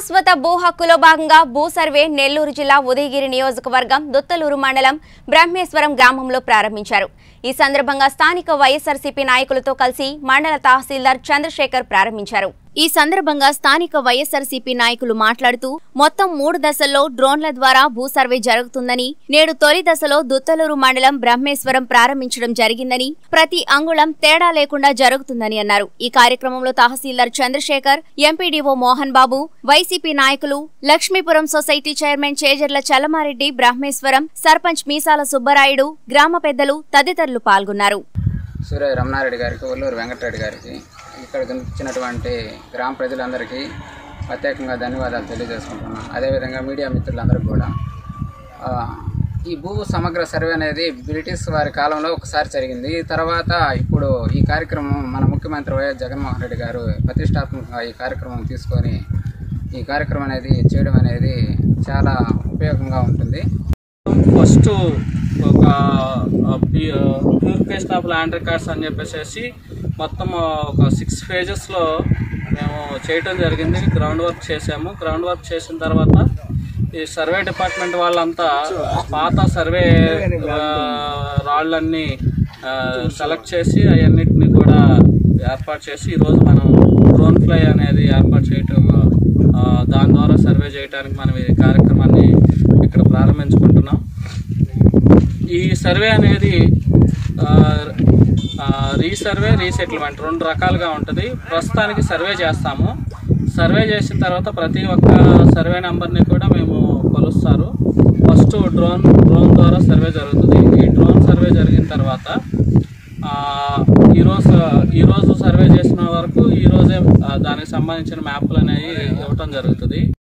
శాశ్వత భూ హక్కులో భాగంగా భూ సర్వే నెల్లూరు జిల్లా ఉదయగిరి నియోజకవర్గం దుత్తలూరు మండలం బ్రహ్మేశ్వరం గ్రామంలో ప్రారంభించారు ఈ సందర్భంగా స్థానిక వైఎస్ఆర్సీపీ నాయకులతో కలిసి మండల తహసీల్దార్ చంద్రశేఖర్ ప్రారంభించారు ఈ సందర్భంగా స్థానిక వైఎస్ఆర్సీపీ నాయకులు మాట్లాడుతూ మొత్తం మూడు దశల్లో డ్రోన్ల ద్వారా భూ సర్వే జరుగుతుందని నేడు తొలి దశలో దుత్తలూరు మండలం బ్రహ్మేశ్వరం ప్రారంభించడం జరిగిందని ప్రతి అంగుళం తేడా లేకుండా జరుగుతుందని అన్నారు ఈ కార్యక్రమంలో తహసీల్దార్ చంద్రశేఖర్ ఎంపీడీఓ మోహన్ బాబు వైసీపీ నాయకులు లక్ష్మీపురం సొసైటీ చైర్మన్ చేజర్ల చలమారెడ్డి బ్రహ్మేశ్వరం సర్పంచ్ మీసాల సుబ్బరాయుడు గ్రామ పెద్దలు తదితరులు పాల్గొన్నారు సూర్య రమణారెడ్డి గారికి ఒల్లూరు వెంకటరెడ్డి గారికి ఇక్కడ కనిపించినటువంటి గ్రామ ప్రజలందరికీ ప్రత్యేకంగా ధన్యవాదాలు తెలియజేసుకుంటున్నాను అదేవిధంగా మీడియా మిత్రులందరికీ కూడా ఆ, ఈ భూ సమగ్ర సర్వే అనేది బ్రిటిష్ వారి కాలంలో ఒకసారి జరిగింది తర్వాత ఇప్పుడు ఈ కార్యక్రమం మన ముఖ్యమంత్రి వైఎస్ జగన్మోహన్ రెడ్డి గారు ప్రతిష్టాత్మకంగా ఈ కార్యక్రమం తీసుకొని ఈ కార్యక్రమం అనేది చేయడం అనేది చాలా ఉపయోగంగా ఉంటుంది ఫస్ట్ ఒక ప్యూరిఫికేషన్ ఆఫ్ ల్యాండ్ రికార్డ్స్ అని చెప్పేసి మొత్తం ఒక సిక్స్ ఫేజెస్లో మేము చేయటం జరిగింది గ్రౌండ్ వర్క్ చేసాము గ్రౌండ్ వర్క్ చేసిన తర్వాత ఈ సర్వే డిపార్ట్మెంట్ వాళ్ళంతా పాత సర్వే ఆ, రాళ్ళన్నీ సెలెక్ట్ చేసి అవన్నిటిని కూడా ఏర్పాటు చేసి ఈరోజు మనం డ్రోన్ ఫ్లై అనేది ఏర్పాటు చేయటం ఆ, దాని ద్వారా సర్వే చేయడానికి మనం ఈ కార్యక్రమాన్ని ఇక్కడ ప్రారంభించుకుంటున్నాం ఈ సర్వే అనేది ఆ, ఆ, రీసర్వే రీసెటిల్మెంట్ రెండు రకాలుగా ఉంటుంది ప్రస్తుతానికి సర్వే చేస్తాము సర్వే చేసిన తర్వాత ప్రతి ఒక్క సర్వే నెంబర్ని కూడా మేము కొలుస్తారు ఫస్ట్ డ్రోన్ డ్రోన్ ద్వారా సర్వే జరుగుతుంది ఈ డ్రోన్ సర్వే జరిగిన తర్వాత ఆ, ఈరోజు ఈరోజు సర్వే చేసిన వరకు ఈరోజే ఆ, దానికి సంబంధించిన మ్యాప్లు అనేవి ఇవ్వటం జరుగుతుంది